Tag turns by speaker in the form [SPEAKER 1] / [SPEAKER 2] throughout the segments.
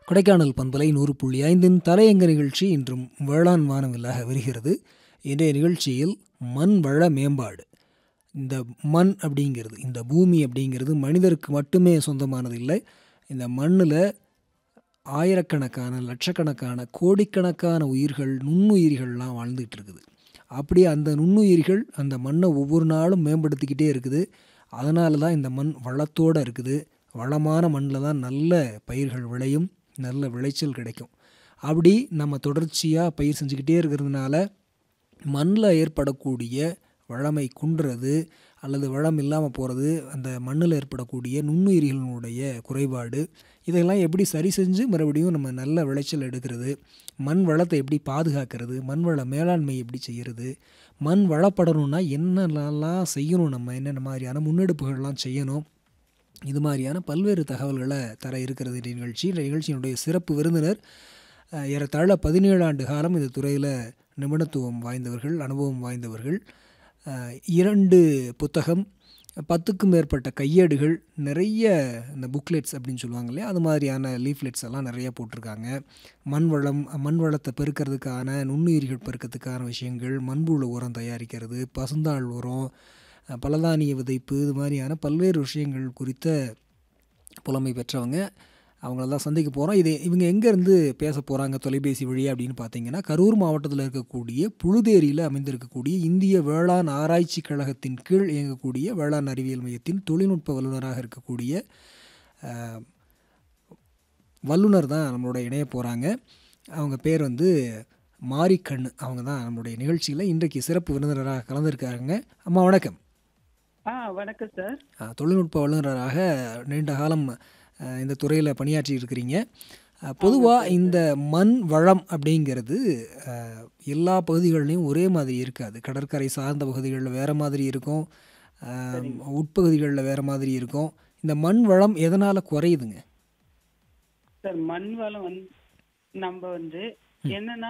[SPEAKER 1] கொடைக்கானல் பண்பலை நூறு புள்ளி ஐந்தின் தலையங்க நிகழ்ச்சி இன்றும் வேளாண் வானவில்லாக வருகிறது இன்றைய நிகழ்ச்சியில் மண் வள மேம்பாடு இந்த மண் அப்படிங்கிறது இந்த பூமி அப்படிங்கிறது மனிதருக்கு மட்டுமே சொந்தமானது இல்லை இந்த மண்ணில் ஆயிரக்கணக்கான லட்சக்கணக்கான கோடிக்கணக்கான உயிர்கள் நுண்ணுயிரிகள்லாம் வாழ்ந்துகிட்டு இருக்குது அப்படி அந்த நுண்ணுயிரிகள் அந்த மண்ணை ஒவ்வொரு நாளும் மேம்படுத்திக்கிட்டே இருக்குது அதனால தான் இந்த மண் வளத்தோடு இருக்குது வளமான மண்ணில் தான் நல்ல பயிர்கள் விளையும் நல்ல விளைச்சல் கிடைக்கும் அப்படி நம்ம தொடர்ச்சியாக பயிர் செஞ்சுக்கிட்டே இருக்கிறதுனால மண்ணில் ஏற்படக்கூடிய வளமை குன்றது அல்லது வளம் இல்லாமல் போகிறது அந்த மண்ணில் ஏற்படக்கூடிய நுண்ணுயிரிகளினுடைய குறைபாடு இதெல்லாம் எப்படி சரி செஞ்சு மறுபடியும் நம்ம நல்ல விளைச்சல் எடுக்கிறது மண் வளத்தை எப்படி பாதுகாக்கிறது மண் வள மேலாண்மை எப்படி செய்கிறது மண் வளப்படணும்னா என்னென்னலாம் செய்யணும் நம்ம என்னென்ன மாதிரியான முன்னெடுப்புகள்லாம் செய்யணும் இது மாதிரியான பல்வேறு தகவல்களை தர இருக்கிறது இந்த நிகழ்ச்சி இந்த நிகழ்ச்சியினுடைய சிறப்பு விருந்தினர் அஹ், ஏறத்தாழ பதினேழு ஆண்டு காலம் இந்த துறையில் நிபுணத்துவம் வாய்ந்தவர்கள் அனுபவம் வாய்ந்தவர்கள் அஹ், இரண்டு புத்தகம் பத்துக்கும் மேற்பட்ட கையேடுகள் நிறைய இந்த புக்லெட்ஸ் அப்படின்னு சொல்லுவாங்க இல்லையா அது மாதிரியான லீஃப்லெட்ஸ் எல்லாம் நிறைய போட்டிருக்காங்க மண் வளம் மண் வளத்தை பெருக்கிறதுக்கான நுண்ணுயிரிகள் பெருக்கிறதுக்கான விஷயங்கள் மண்புழு உரம் தயாரிக்கிறது பசுந்தாள் உரம் அஹ், பலதானிய விதைப்பு இது மாதிரியான பல்வேறு விஷயங்கள் குறித்த புலமை பெற்றவங்க அவங்கள தான் சந்திக்க போகிறோம் இது இவங்க எங்கேருந்து பேச போகிறாங்க தொலைபேசி வழியாக அப்படின்னு பார்த்தீங்கன்னா கரூர் மாவட்டத்தில் இருக்கக்கூடிய புழுதேரியில் அமைந்திருக்கக்கூடிய இந்திய வேளாண் ஆராய்ச்சி கழகத்தின் கீழ் இயங்கக்கூடிய வேளாண் அறிவியல் மையத்தின் தொழில்நுட்ப வல்லுநராக இருக்கக்கூடிய அஹ், வல்லுனர் தான் நம்மளோட இணைய போகிறாங்க அவங்க பேர் வந்து மாரிக்கண்ணு அவங்க தான் நம்மளுடைய நிகழ்ச்சியில் இன்றைக்கு சிறப்பு விருந்தினராக கலந்துருக்காங்க அம்மா வணக்கம்
[SPEAKER 2] ஆ வணக்கம் சார்
[SPEAKER 1] அஹ், தொழில்நுட்ப வல்லுநராக நீண்ட காலம் அஹ், இந்த துறையில் பணியாற்றி இருக்கிறீங்க பொதுவாக இந்த மண் வளம் அப்படிங்கிறது அஹ், எல்லா பகுதிகள்லையும் ஒரே மாதிரி இருக்காது கடற்கரை சார்ந்த பகுதிகளில் வேறு மாதிரி இருக்கும் அஹ், உட்பகுதிகளில் வேறு மாதிரி இருக்கும் இந்த மண் வளம் எதனால் குறையுதுங்க
[SPEAKER 2] சார் மண் வளம் வந்து நம்ம வந்து என்னன்னா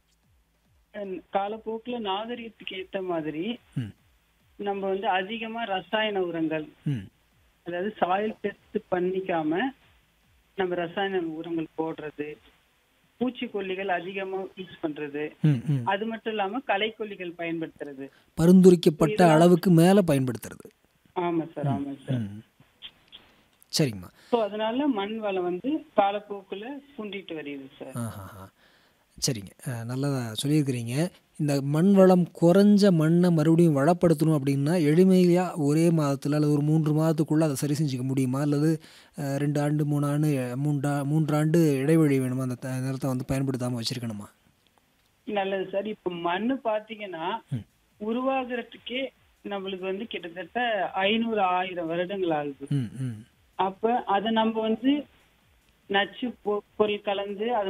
[SPEAKER 2] அஹ், காலப்போக்குல நாகரிகத்துக்கு ஏத்த மாதிரி
[SPEAKER 1] ம்
[SPEAKER 2] நம்ம வந்து அதிகமா ரசாயன உரங்கள்
[SPEAKER 1] ம்
[SPEAKER 2] அதாவது சாயில் டெஸ்ட் பண்ணிக்காம நம்ம ரசாயன உரங்கள் போடுறது பூச்சிக்கொல்லிகள் அதிகமா யூஸ் பண்றது
[SPEAKER 1] ம் ம்
[SPEAKER 2] அது மட்டும் இல்லாம களைக்கொல்லிகள் பயன்படுத்துறது
[SPEAKER 1] பரிந்துரைக்கப்பட்ட அளவுக்கு மேலே பயன்படுத்துறது
[SPEAKER 2] ஆமா சார் ஆமா சார்
[SPEAKER 1] ம் சரிங்கம்மா
[SPEAKER 2] ஸோ அதனால மண் வளம் வந்து காலப்போக்குல குண்டிட்டு வருது சார்
[SPEAKER 1] ஆஹாஹா சரிங்க அஹ், நல்லதா சொல்லியிருக்கிறீங்க இந்த மண் வளம் குறைஞ்ச மண்ணை மறுபடியும் வளப்படுத்தணும் அப்படின்னா எளிமையாக ஒரே மாதத்தில் அல்லது ஒரு மூன்று மாதத்துக்குள்ளே அதை சரி செஞ்சுக்க முடியுமா அல்லது அஹ், ரெண்டு ஆண்டு மூணு ஆண்டு மூன்றா மூன்றாண்டு இடைவெளி வேணுமா அந்த த- நிலத்தை வந்து பயன்படுத்தாமல் வச்சுருக்கணுமா
[SPEAKER 2] நல்லது சார் இப்ப மண்ணு பாத்தீங்கன்னா
[SPEAKER 1] ம்.
[SPEAKER 2] உருவாகிறதுக்கே நம்மளுக்கு வந்து கிட்டத்தட்ட ஐநூறு ஆயிரம் வருடங்கள் ஆகுது
[SPEAKER 1] ம் ம்
[SPEAKER 2] அப்ப அதை நம்ம வந்து நச்சு பொ- பொருள் கலந்து அதை